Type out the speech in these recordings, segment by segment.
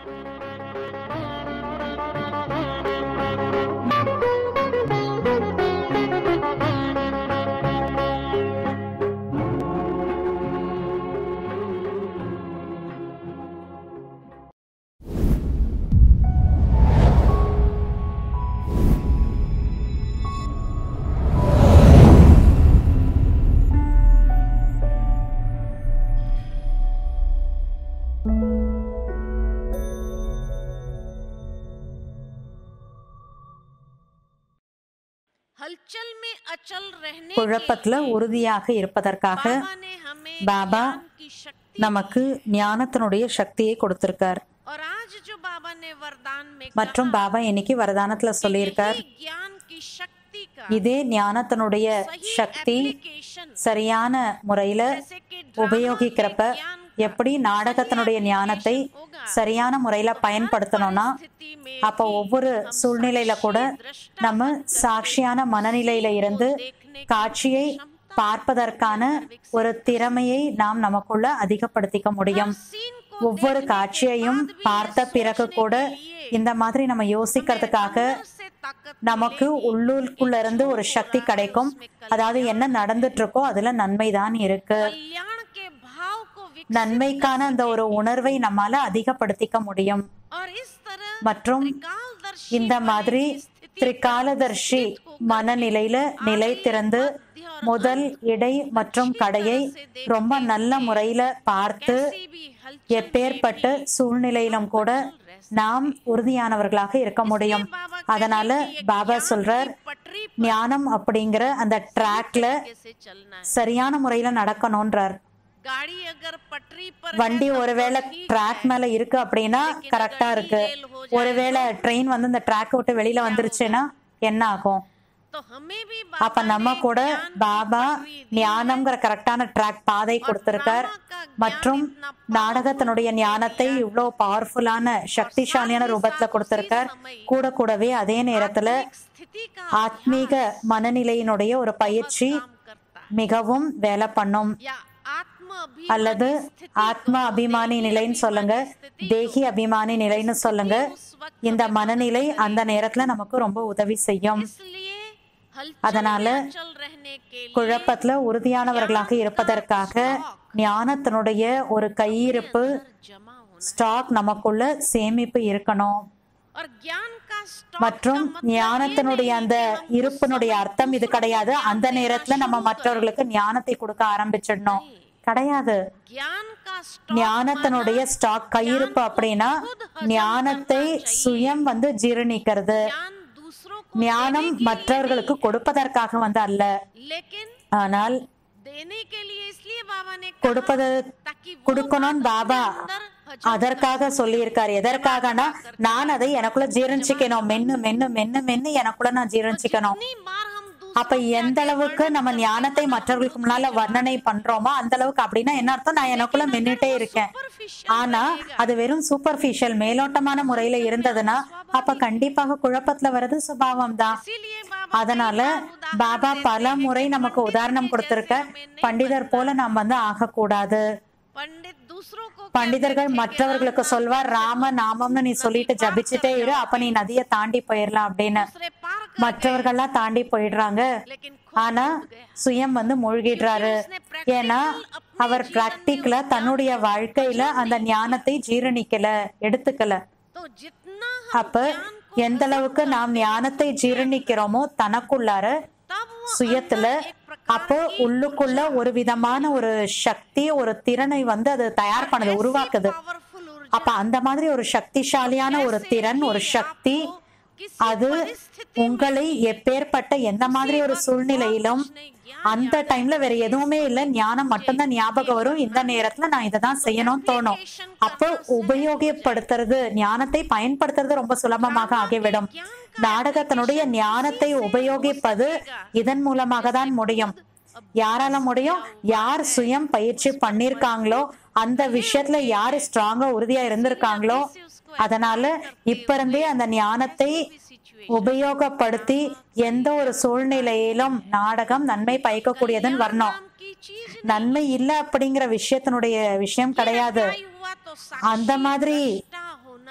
हलचल में अचल रहने குழப்பத்துல के लिए உறுதியாக இருப்பதற்காக बाबा ने हमें பாபா ज्ञान की शक्ति நமக்கு ஞானத்தினுடைய சக்தியை கொடுத்திருக்கார் और आज जो बाबा ने वरदान में மற்றும் பாபா இன்னைக்கு வரதானத்துல कहा, சொல்லியிருக்கார் यही ज्ञान की शक्ति का இதே ஞானத்தினுடைய सही சக்தி application சரியான முறையில जैसे कि ड्रामा உபயோகிக்கிறப்ப के ज्ञान எப்படி நாடகத்தினுடைய ஞானத்தை சரியான முறையில பயன்படுத்தணும்னா स्थिति में அப்போ ஒவ்வொரு சூழ்நிலையில கூட நம்ம சாட்சியான மனநிலையில இருந்து காட்சியை பார்ப்பதற்கான ஒரு திறமையை நாம் நமக்குள்ள அதிகப்படுத்திக்க முடியும் सीन को ஒவ்வொரு காட்சியையும் பார்த்த பிறகு கூட இந்த மாதிரி நம்ம யோசிக்கிறதுக்காக से ताकत நமக்கு உள்ளூருக்குள்ள இருந்து ஒரு சக்தி கிடைக்கும் அதாவது என்ன நடந்துட்டு இருக்கோ அதுல நன்மைதான் இருக்கு कल्याण के भाव को विकसित நன்மைக்கான அந்த ஒரு உணர்வை நம்மால அதிகப்படுத்திக்க முடியும் और इस तरह மற்றும் कालदर्शी இந்த மாதிரி திரிகாலதர்ஷி மனநிலையில நிலைத்திருந்து முதல் இடை மற்றும் கடையை ரொம்ப நல்ல முறையில பார்த்து किसी भी हलचल எப்பேற்பட்ட சூழ்நிலையிலும் கூட நாம் உறுதியானவர்களாக இருக்க முடியும் அதனால பாபா சொல்றார் पटरी ஞானம் அப்படிங்கிற அந்த ட்ராக்ல से चलना है சரியான முறையில நடக்கணும்ன்றார் गाड़ी अगर पटरी पर வண்டி ஒருவேளை ட்ராக் மேல இருக்கு அப்படின்னா கரெக்டா இருக்கு ஒருவேளை ட்ரெயின் வந்து இந்த ட்ராக் விட்டு வெளியில வந்துருச்சுன்னா என்ன ஆகும் तो हमें भी அப்ப நம்ம கூட பாபா ஞானம்ங்கிற கரெக்டான ட்ராக் பாதை கொடுத்திருக்கார் மற்றும் நாடகத்தினுடைய ஞானத்தை இவ்வளோ பவர்ஃபுல்லான சக்திசாலியான ரூபத்துல கொடுத்திருக்கார் கூட கூடவே அதே நேரத்துல स्थिति का ஆத்மீக மனநிலையினுடைய ஒரு பயிற்சி काम करता है மிகவும் வேலை பண்ணும் या आत्म अभी அல்லது ஆத்ம அபிமானி நிலைன்னு சொல்லுங்க தேகி அபிமானி நிலைன்னு சொல்லுங்க இந்த மனநிலை அந்த நேரத்துல நமக்கு ரொம்ப உதவி செய்யும் इसलिए हलचल அதனால में चल रहने के लिए குழப்பத்துல உறுதியானவர்களாக இருப்பதற்காக ஞானத்தினுடைய ஒரு கையிருப்பு जमा होना ஸ்டாக் நமக்குள்ள சேமிப்பு இருக்கணும் और ज्ञान का स्टॉक மற்றும் ஞானத்தினுடைய அந்த இருப்பினுடைய அர்த்தம் இது கிடையாது அந்த நேரத்துல நம்ம மற்றவர்களுக்கு ஞானத்தை கொடுக்க ஆரம்பிச்சிடணும் கிடையாது ज्ञान का स्टॉक ஞானத்தினுடைய ஸ்டாக் கையிருப்பு அப்படின்னா ஞானத்தை சுயம் வந்து ஜீரணிக்கிறது ज्ञान दूसरों को ஞானம் மற்றவர்களுக்கு கொடுப்பதற்காக வந்து அல்ல लेकिन ஆனால் देने के लिए इसलिए बाबा ने कहा கொடுப்பது ताकि वो கொடுக்கணும்னு பாபா अंदर हजम அதற்காக சொல்லியிருக்காரு எதற்காகனா நான் அதை எனக்குள்ள ஜீரணிச்சுக்கணும் மென்னு மென்னு மென்னு மென்னு எனக்குள்ள நான் ஜீரணிச்சுக்கணும் जितनी बार हम அப்ப எந்த அளவுக்கு நம்ம ஞானத்தை மற்றவர்களுக்கு முன்னால வர்ணனை பண்றோமோ அந்த அளவுக்கு அப்படின்னா என்ன அர்த்தம் நான் எனக்குள்ள மென்னுட்டே இருக்கேன் superficial ஆனா அது வெறும் சூப்பர்ஃபிஷியல் மேலோட்டமான முறையில இருந்ததுன்னா அப்ப கண்டிப்பாக குழப்பத்துல வர்றது சுபாவம் தான் इसीलिए बाबा அதனால பாபா பல முறை நமக்கு உதாரணம் கொடுத்திருக்க பண்டிதர் போல நாம் வந்து ஆகக்கூடாது पंडित दूसरों को பண்டிதர்கள் மற்றவர்களுக்கு சொல்வார் ராம நாமம்னு நீ சொல்லிட்டு ஜபிச்சுட்டே இரு அப்ப நீ நதியை தாண்டி போயிடலாம் அப்படின்னு दूसरे पार कर மற்றவர்கள்லாம் தாண்டி போயிடுறாங்க लेकिन ஆனா சுயம் வந்து மூழ்கிடுறாரு ஏன்னா அவர் பிராக்டிக்கலா தன்னுடைய வாழ்க்கையில அந்த ஞானத்தை ஜீரணிக்கல எடுத்துக்கல तो जितना हम அப்ப எந்த அளவுக்கு நாம் ஞானத்தை ஜீரணிக்கிறோமோ தனக்குள்ளார तब वो சுயத்துல அப்போ உள்ளுக்குள்ள ஒரு விதமான ஒரு சக்தி ஒரு திறனை வந்து அது தயார் பண்ணுது உருவாக்குது पावरफुल ऊर्जा அப்ப அந்த மாதிரி ஒரு சக்திசாலியான ஒரு திறன் ஒரு சக்தி किसी அது உங்களை எப்பேற்பட்ட எந்த மாதிரி ஒரு சூழ்நிலையிலும் அந்த டைம்ல வேற எதுவுமே இல்ல ஞானம் மட்டும்தான் ஞாபகம் வரும் இந்த நேரத்துல நான் இதை தான் செய்யணும்னு தோணும் அப்போ உபயோகப்படுத்துறது ஞானத்தை பயன்படுத்துறது ரொம்ப சுலபமாக ஆகிவிடும் நாடகத்தினுடைய ஞானத்தை உபயோகிப்பது இதன் மூலமாக தான் முடியும் யாரால முடியும் யார் சுயம் பயிற்சி பண்ணிருக்காங்களோ அந்த விஷயத்துல யாரு ஸ்ட்ராங்கா உறுதியா இருந்திருக்காங்களோ அதனால இப்ப இருந்தே அந்த ஞானத்தை உபயோகப்படுத்தி எந்த ஒரு சூழ்நிலையிலும் நாடகம் நன்மை பயக்கக்கூடியதுன்னு வரணும் की चीज நன்மை இல்ல அப்படிங்கிற விஷயத்தினுடைய விஷயம் கிடையாது हुआ तो அந்த மாதிரி साक्षी होना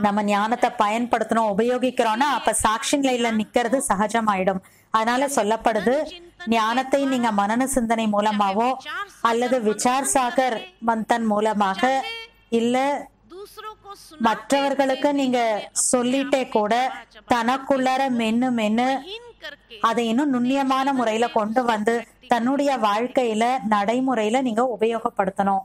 நம்ம ஞானத்தை பயன்படுத்தணும் உபயோகிக்கிறோம்னா அப்ப சாட்சி நிலையில நிக்கிறது சகஜமாயிடும் அதனால சொல்லப்படுது ஞானத்தை நீங்க மனன சிந்தனை மூலமாவோ அல்லது விசார் சாகர் மந்தன் மூலமாக இல்ல दूसरों को सुना மற்றவர்களுக்கு நீங்க சொல்லிட்டே கூட தனக்குள்ளார மென்னு மென்னு हीन करके அதை இன்னும் நுண்ணியமான முறையில கொண்டு வந்து தன்னுடைய வாழ்க்கையில நடைமுறையில நீங்க உபயோகப்படுத்தணும்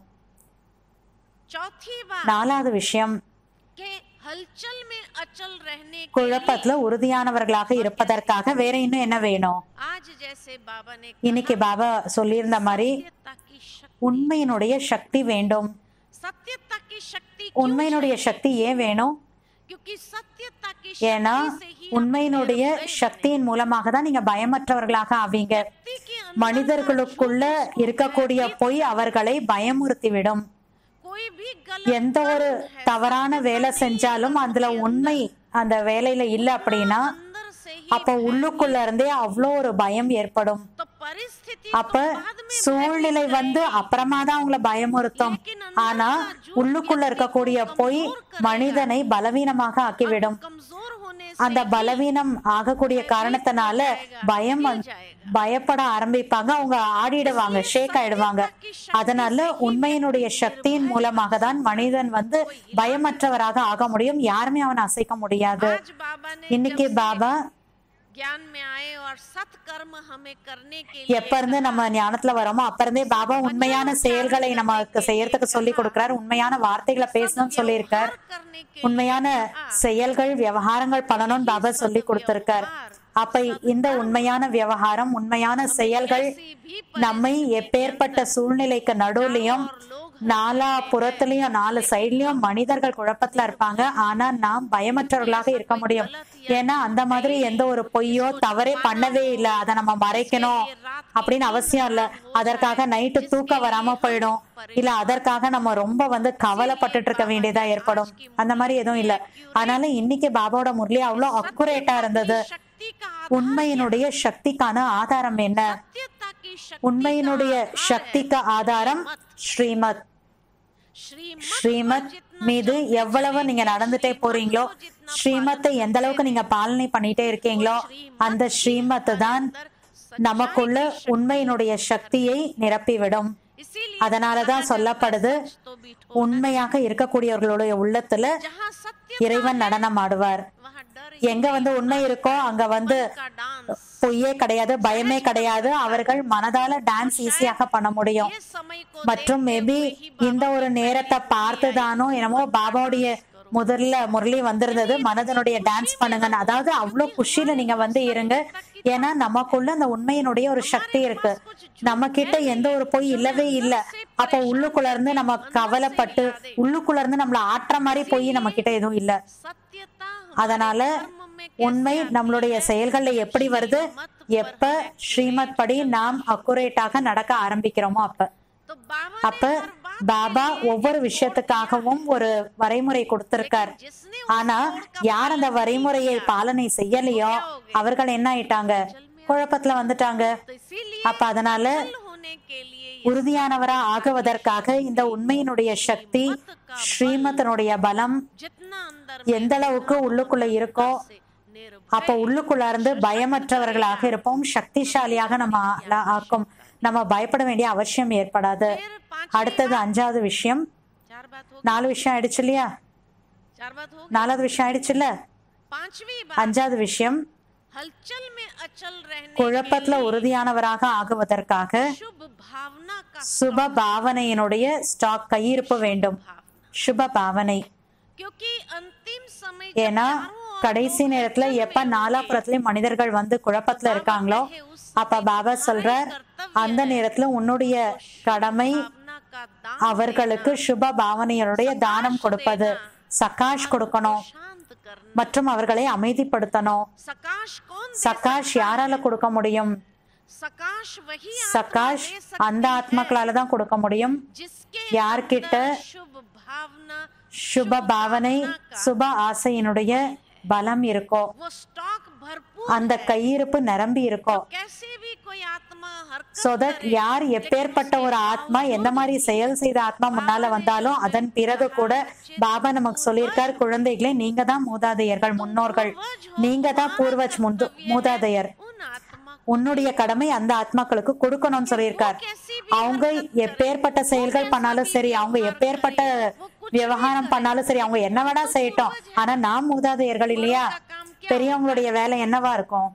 चौथी बात நாலாவது விஷயம் के हलचल में अचल रहने के குழப்பத்துல உறுதியானவர்களாக இருப்பதற்காக வேற இன்னும் என்ன வேணும் आज जैसे बाबा ने இன்னைக்கு பாபா சொல்லியிருந்த மாதிரி सत्यता की शक्ति உண்மையினுடைய சக்தி வேண்டும் सत्यता की शक्ति क्यों உண்மையினுடைய சக்தி ஏன் வேணும் क्योंकि सत्यता की ஏன்னா शक्ति से ही உண்மையினுடைய சக்தியின் மூலமாக தான் நீங்க பயமற்றவர்களாக ஆவீங்க व्यक्ति के अंदर மனிதர்களுக்குள்ள இருக்கக்கூடிய பொய் அவர்களை பயமுறுத்திவிடும் कोई भी गलत எந்த ஒரு தவறான வேலை செஞ்சாலும் அதுல உண்மை அந்த வேலையில இல்ல அப்படின்னா अंदर से ही அப்ப உள்ளுக்குள்ள இருந்தே அவ்வளோ ஒரு பயம் ஏற்படும் तो परिस्थिति அப்ப சூழ்நிலை வந்து அப்புறமா தான் அவங்கள பயமுறுத்தும் ஆனா உள்ளுக்குள்ள இருக்கக்கூடிய பொய் மனிதனை பலவீனமாக ஆக்கிவிடும் कमजोर होने அந்த பலவீனம் ஆகக்கூடிய காரணத்தினால பயம் வந்து- பயப்பட ஆரம்பிப்பாங்க அவங்க ஆடிடுவாங்க ஷேக் ஆயிடுவாங்க அதனால உண்மையினுடைய சக்தியின் மூலமாக தான் மனிதன் வந்து பயமற்றவராக ஆக முடியும் யாருமே அவனை அசைக்க முடியாது आज बाबा ने இன்னைக்கு பாபா ज्ञान में आए और सत कर्म हमें करने के எப்ப இருந்து நம்ம ஞானத்துல வரோமோ அப்ப இருந்தே பாபா உண்மையான செயல்களை நமக்கு செய்யறதுக்கு சொல்லி கொடுக்கிறார் உண்மையான வார்த்தைகளை பேசணும்னு சொல்லியிருக்கார் करने के உண்மையான செயல்கள் விவகாரங்கள் பண்ணணும்னு பாபா சொல்லி கொடுத்திருக்கார் அப்ப இந்த உண்மையான விவகாரம் உண்மையான செயல்கள் भी நம்மை எப்பேற்பட்ட சூழ்நிலைக்கு நடுவுலயும் நாலா புறத்துலயும் நாலு சைட்லயும் மனிதர்கள் குழப்பத்துல இருப்பாங்க ஆனா நாம் பயமற்றவர்களாக இருக்க முடியும் ஏன்னா அந்த மாதிரி எந்த ஒரு பொய்யோ தவறே பண்ணவே இல்லை அதை நம்ம மறைக்கணும் அப்படின்னு அவசியம் இல்ல அதற்காக நைட்டு தூக்கம் வராம போயிடும் இல்ல அதற்காக நம்ம ரொம்ப வந்து கவலைப்பட்டுட்டு இருக்க வேண்டியதா ஏற்படும் அந்த மாதிரி எதுவும் இல்ல அதனால இன்னைக்கு பாபாவோட முரளி அவ்வளவு அக்குரேட்டா இருந்தது शक्ति का உண்மையினுடைய சக்திக்கான ஆதாரம் என்ன सत्यता की शक्ति உண்மையினுடைய சக்திக்கு ஆதாரம் ஸ்ரீமத் श्रीमत ஸ்ரீமத் மீது எவ்வளவு நீங்க நடந்துட்டே போறீங்களோ ஸ்ரீமத்தை எந்த அளவுக்கு நீங்க பாலனை பண்ணிட்டே இருக்கீங்களோ அந்த ஸ்ரீமத் தான் நமக்குள்ள உண்மையினுடைய சக்தியை நிரப்பிவிடும் इसीलिए அதனாலதான் சொல்லப்படுது तो भी ठो உண்மையாக இருக்கக்கூடியவர்களுடைய உள்ளத்துல जहाँ सत्य இறைவன் நடனம் ஆடுவார் वहाँ डर எங்க வந்து உண்மை இருக்கோ அங்க வந்து का डांस பொய்யே கிடையாது பயமே கிடையாது அவர்கள் மனதால டான்ஸ் ஈஸியாக பண்ண முடியும் ये समय को மற்றும் மேபி இந்த ஒரு நேரத்தை பார்த்துதானோ என்னமோ பாபாவுடைய முதல்ல முரளி வந்திருந்தது மனதனுடைய டான்ஸ் பண்ணுங்கன்னு அதாவது அவ்வளவு குஷியில நீங்க வந்து இருங்க ஏன்னா நமக்குள்ள அந்த உண்மையினுடைய ஒரு சக்தி இருக்கு நம்ம கிட்ட எந்த ஒரு பொய் இல்லவே இல்ல அப்ப உள்ளுக்குள்ள இருந்து நம்ம கவலைப்பட்டு உள்ளுக்குள்ள இருந்து நம்மள ஆட்டுற மாதிரி பொய் நம்ம கிட்ட எதுவும் இல்ல सत्यता அதனால உண்மை நம்மளுடைய செயல்கள்ல எப்படி வருது எப்ப ஸ்ரீமத் படி நாம் அக்குரேட்டாக நடக்க ஆரம்பிக்கிறோமோ அப்ப तो बाबा அப்ப பாபா ஒவ்வொரு விஷயத்துக்காகவும் ஒரு வரைமுறை கொடுத்திருக்கார் जिसने ஆனா யார் அந்த வரைமுறையை பாலனை செய்யலையோ அவர்கள் என்ன ஆயிட்டாங்க குழப்பத்துல வந்துட்டாங்க तो इसीलिए அப்ப அதனால फल होने के लिए உறுதியானவரா ஆகுவதற்காக இந்த உண்மையினுடைய சக்தி ஸ்ரீமத்தனுடைய பலம் जितना अंदर எந்த அளவுக்கு உள்ளுக்குள்ள இருக்கோ से निर्भय அப்ப உள்ளுக்குள்ள இருந்து பயமற்றவர்களாக இருப்போம் சக்திசாலியாக நம்ம ஆ- ஆக்கும் நம்ம பயப்பட வேண்டிய அவசியம் ஏற்படாது फिर पांच அடுத்தது அஞ்சாவது விஷயம் चार बात हो நாலு விஷயம் ஆயிடுச்சு இல்லையா चार बात हो நாலாவது விஷயம் ஆயிடுச்சுல்ல पांचवी बात அஞ்சாவது விஷயம் हलचल में अचल रहने குழப்பத்துல உறுதியானவராக ஆகுவதற்காக शुभ भावना का சுப பாவனையினுடைய ஸ்டாக் கையிருப்பு வேண்டும் சுப பாவனை क्योंकि अंतिम समय ஏன்னா கடைசி நேரத்துல எப்ப நாலாபுறத்துலயும் மனிதர்கள் வந்து குழப்பத்துல இருக்காங்களோ அப்ப பாபா சொல்றார் அந்த நேரத்துல உன்னுடைய கடமை भावना का दान அவர்களுக்கு சுப பாவனையுடைய தானம் கொடுப்பது சகாஷ் கொடுக்கணும் शांत करना மற்றும் அவர்களை அமைதிப்படுத்தணும் सकाश कौन दे சகாஷ் யாரால கொடுக்க முடியும் सकाश वही आत्मा சகாஷ் दे सकती அந்த ஆத்மாக்களால தான் கொடுக்க முடியும் जिसके யார்கிட்ட अंदर शुभ भावना சுப பாவனை சுப ஆசையினுடைய பலம் இருக்கோ वो स्टॉक भरपूर அந்த கையிருப்பு நிரம்பி இருக்கோ कैसे भी कोई आत्मा हरकत சோ தட் करे, யார் எப்பேற்பட்ட ஒரு ஆத்மா எந்த மாதிரி செயல் செய்த ஆத்மா முன்னால வந்தாலும் அதன் பிறகு கூட பாபா நமக்கு சொல்லியிருக்கார் குழந்தைகளே நீங்க தான் மூதாதையர்கள் முன்னோர்கள் நீங்க தான் பூர்வஜ் முந்து மூதாதையர் उन आत्मा உன்னுடைய கடமை அந்த ஆத்மாக்களுக்கு கொடுக்கணும்னு சொல்லியிருக்கார் அவங்க எப்பேற்பட்ட செயல்கள் பண்ணாலும் சரி அவங்க எப்பேற்பட்ட விவகாரம் பண்ணாலும் சரி அவங்க என்ன வேணா செய்யட்டும் ஆனா நாம் மூதாதையர்கள் இல்லையா பெரியவங்களுடைய வேலை என்னவா இருக்கும்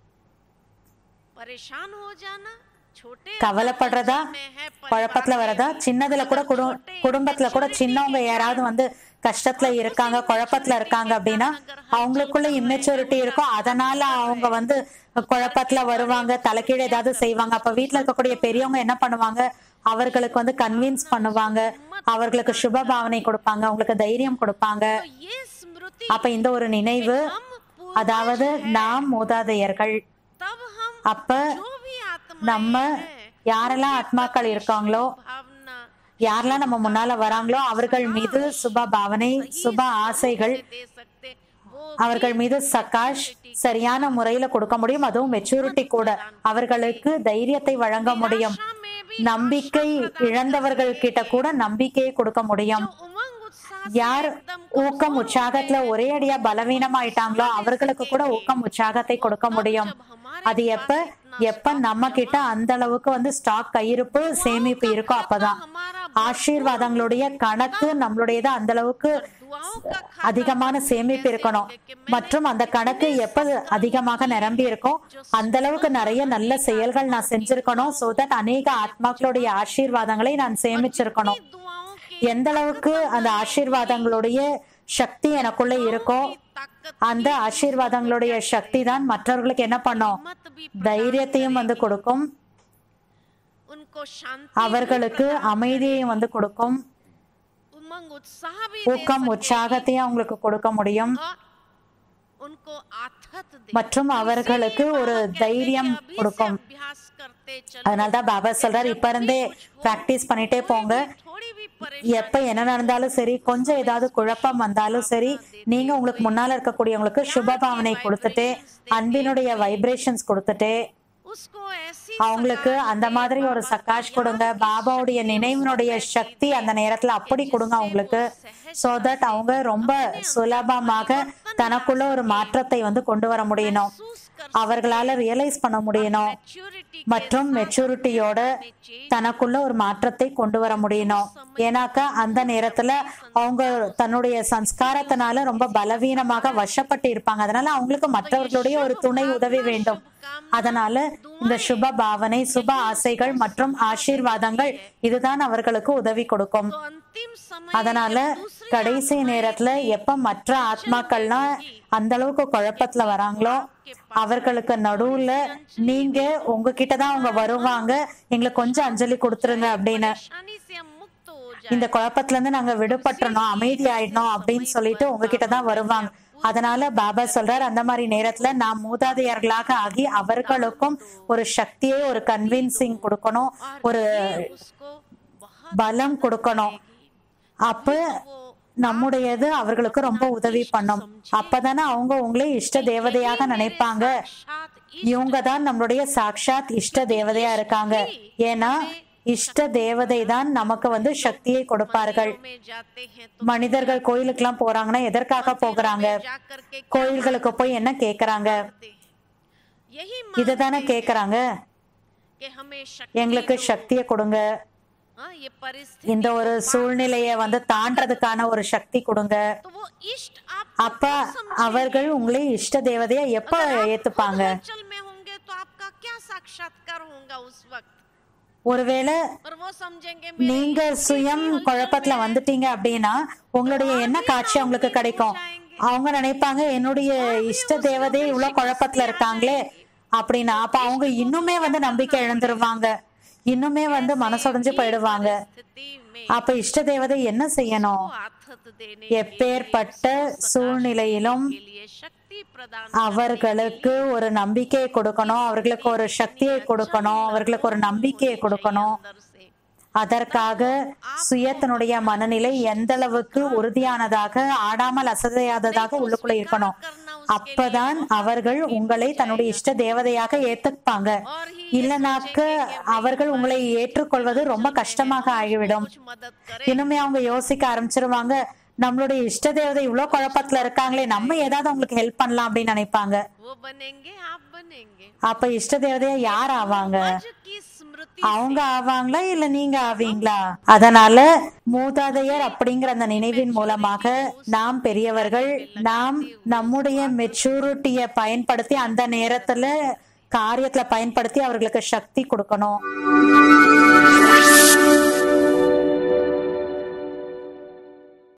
परेशान हो जाना छोटे கவலைப்படுறதா में है குழப்பத்துல வரதா சின்னதுல கூட குடும் குடும்பத்துல கூட சின்னவங்க யாராவது வந்து கஷ்டத்துல இருக்காங்க குழப்பத்துல இருக்காங்க அப்படின்னா அவங்களுக்குள்ள இம்மெச்சூரிட்டி இருக்கும் அதனால அவங்க வந்து குழப்பத்துல வருவாங்க தலைக்கீழ ஏதாவது செய்வாங்க அப்ப வீட்ல இருக்கக்கூடிய பெரியவங்க என்ன பண்ணுவாங்க அவர்களுக்கு வந்து கன்வின்ஸ் பண்ணுவாங்க அவர்களுக்கு சுப பாவனை கொடுப்பாங்க அவங்களுக்கு தைரியம் கொடுப்பாங்க तो ये स्मृति அப்ப இந்த ஒரு நினைவு हम पूर्वज அதாவது நாம் மூதாதையர்கள் तब हम அப்ப जो भी आत्मा நம்ம யாரெல்லாம் ஆத்மாக்கள் இருக்காங்களோ भावना யாரெல்லாம் நம்ம முன்னால வராங்களோ அவர்கள் மீது சுப பாவனை சுப ஆசைகள் दे सकते वो அவர்கள் மீது சகாஷ் சரியான முறையில கொடுக்க முடியும் அதுவும் மெச்சூரிட்டி கூட அவர்களுக்கு தைரியத்தை வழங்க முடியும் आशा में भी நம்பிக்கை இழந்தவர்கள் கிட்ட கூட நம்பிக்கையை கொடுக்க முடியும் जो उमंग उत्साह யார் ஊக்கம் உற்சாகத்துல ஒரே அடியா பலவீனமாயிட்டாங்களோ அவர்களுக்கு கூட ஊக்கம் உற்சாகத்தை கொடுக்க முடியும் அது எப்ப எப்ப நம்ம கிட்ட அந்த அளவுக்கு வந்து ஸ்டாக் கையிருப்பு சேமிப்பு இருக்கோ அப்பதான் हमारा ஆசீர்வாதங்களுடைய கணக்கு நம்மளுடையது அந்த அளவுக்கு दुआओं का அதிகமான சேமிப்பு இருக்கணும் மற்றும் அந்த கணக்கு எப்ப அதிகமாக நிரம்பி இருக்கும் அந்த அளவுக்கு நிறைய நல்ல செயல்கள் நான் செஞ்சிருக்கணும் சோ தட் அநேக ஆத்மாக்களுடைய ஆசீர்வாதங்களை நான் சேமிச்சிருக்கணும் दुआओं के எந்த அளவுக்கு அந்த ஆசீர்வாதங்களுடைய சக்தி எனக்குள்ள இருக்கோ ताकत அந்த ஆசீர்வாதங்களுடைய சக்தி தான் மற்றவர்களுக்கு என்ன பண்ணும் मत भी தைரியத்தையும் வந்து கொடுக்கும் उनको शांति அவர்களுக்கு அமைதியையும் வந்து கொடுக்கும் उमंग उत्साह भी दे ஊக்கம் உற்சாகத்தையும் அவங்களுக்கு கொடுக்க முடியும் और उनको आथत दे மற்றும் அவர்களுக்கு ஒரு தைரியம் अभी से கொடுக்கும் अभ्यास करते चलो அதனாலதான் பாபா சொல்றாரு இப்ப இருந்தே பிராக்டிஸ் பண்ணிட்டே போங்க थोड़ी भी परेशानी எப்ப என்ன நடந்தாலும் சரி கொஞ்சம் ஏதாவது குழப்பம் வந்தாலும் சரி நீங்க உங்களுக்கு முன்னால இருக்கக்கூடியவங்களுக்கு சுப பாவனை கொடுத்துட்டு அன்பினுடைய வைப்ரேஷன்ஸ் கொடுத்துட்டு उसको ऐसी அவங்களுக்கு அந்த மாதிரி ஒரு சக்காஷ் கொடுங்க பாபாவுடைய நினைவினுடைய சக்தி அந்த நேரத்துல அப்படி கொடுங்க அவங்களுக்கு சோ தட் அவங்க ரொம்ப சுலபமாக தனக்குள்ள ஒரு மாற்றத்தை வந்து கொண்டு வர முடியணும் महसूस कर அவர்களால ரியலைஸ் பண்ண முடியணும் मैच्योरिटी மற்றும் மெச்சூரிட்டியோட தனக்குள்ள ஒரு மாற்றத்தை கொண்டு வர முடியணும் ஏன்னாக்கா அந்த நேரத்துல அவங்க தன்னுடைய சம்ஸ்காரத்தினால ரொம்ப பலவீனமாக வசப்பட்டு இருப்பாங்க அதனால அவங்களுக்கு மற்றவர்களுடைய ஒரு துணை உதவி வேண்டும் அதனால இந்த சுப பாவனை சுப ஆசைகள் மற்றும் ஆசீர்வாதங்கள் இதுதான் அவர்களுக்கு உதவி கொடுக்கும் तो अंतिम समय அதனால கடைசி நேரத்துல எப்ப மற்ற ஆத்மாக்கள்லாம் அந்த அளவுக்கு குழப்பத்துல வராங்களோ அவர்களுக்கு நடுவுல நீங்க உங்ககிட்ட தான் அவங்க வருவாங்க எங்களுக்கு கொஞ்சம் அஞ்சலி கொடுத்துருங்க அப்படின்னு परेशानी से हम मुक्त हो जाए இந்த குழப்பத்துல இருந்து நாங்க விடுபட்டுறணும் அமைதி ஆயிடணும் அப்படின்னு சொல்லிட்டு உங்ககிட்ட தான் வருவாங்க அதனால பாபா சொல்றார் அந்த மாதிரி நேரத்துல நாம் மூதாதையர்களாக ஆகி அவர்களுக்கும் ஒரு சக்தியை ஒரு கன்வின்சிங் கொடுக்கணும் ஒரு उसको बहुत பலம் கொடுக்கணும் அப்ப நம்முடையது அவர்களுக்கு ரொம்ப உதவி பண்ணும் அப்பதானே அவங்க உங்களை இஷ்ட தேவதையாக நினைப்பாங்க साथ இவங்க தான் நம்மளுடைய சாக்ஷாத் இஷ்ட தேவதையா இருக்காங்க ஏன்னா இஷ்ட தேவதை தான் நமக்கு வந்து சக்தியை கொடுப்பார்கள் में जाते हैं तो மனிதர்கள் கோயிலுக்கெல்லாம் போறாங்கன்னா எதற்காக போகிறாங்க जा करके கோயில்களுக்கு போய் என்ன கேக்குறாங்க करते हैं यही இதுதானே கேக்குறாங்க कि हमें शक्ति எங்களுக்கு சக்தியை கொடுங்க हाँ, ये परिस्थिति இந்த ஒரு சூழ்நிலைய வந்து தாண்டறதுக்கான ஒரு சக்தி கொடுங்க तो वो इष्ट आप அப்ப அவர்கள் உங்களை இஷ்ட தேவதையா எப்ப ஏத்துப்பாங்க चल में होंगे तो आपका क्या साक्षात्कार होगा उस वक्त ஒருவேளை और वो समझेंगे நீங்க சுயம் குழப்பத்துல வந்துட்டீங்க அப்படின்னா உங்களுடைய என்ன காட்சி அவங்களுக்கு கிடைக்கும் அவங்க நினைப்பாங்க என்னுடைய இஷ்ட தேவதை இவ்வளவு குழப்பத்துல இருக்காங்களே அப்படின்னா அப்ப அவங்க இன்னுமே வந்து நம்பிக்கை இழந்துருவாங்க இன்னுமே வந்து மனசுடைஞ்சு போயிடுவாங்க स्थिति में அப்ப இஷ்ட தேவதை என்ன செய்யணும் वो आथत देने எப்பேற்பட்ட சூழ்நிலையிலும் के लिए शक्ति प्रदान அவர்களுக்கு ஒரு நம்பிக்கையை கொடுக்கணும் அவர்களுக்கு ஒரு சக்தியை கொடுக்கணும் அவர்களுக்கு ஒரு நம்பிக்கையை கொடுக்கணும் अंदर से அதற்காக சுயத்தினுடைய மனநிலை எந்த அளவுக்கு உறுதியானதாக ஆடாமல் அசதையாததாக உள்ளுக்குள்ள இருக்கணும் அப்பதான் அவர்கள் உங்களை தன்னுடைய இஷ்ட தேவதையாக ஏத்துப்பாங்க இல்லனாக்க அவர்கள் உங்களை ஏற்றுக்கொள்வது ரொம்ப கஷ்டமாக ஆகிவிடும் कुछ मदद करे இன்னுமே அவங்க யோசிக்க ஆரம்பிச்சிருவாங்க நம்மளுடைய இஷ்ட தேவதை இவ்வளவு குழப்பத்துல இருக்காங்களே நம்ம ஏதாவது அவங்களுக்கு ஹெல்ப் பண்ணலாம் அப்படின்னு நினைப்பாங்க वो बनेंगे आप बनेंगे அப்ப இஷ்ட தேவதையா யார் ஆவாங்க आज की स्मृति அவங்க ஆவாங்களா இல்ல நீங்க ஆவீங்களா அதனால மூதாதையர் அப்படிங்கிற அந்த நினைவின் மூலமாக நாம் பெரியவர்கள் நாம் நம்முடைய மெச்சூரிட்டிய பயன்படுத்தி அந்த நேரத்துல காரியத்துல பயன்படுத்தி அவர்களுக்கு சக்தி கொடுக்கணும்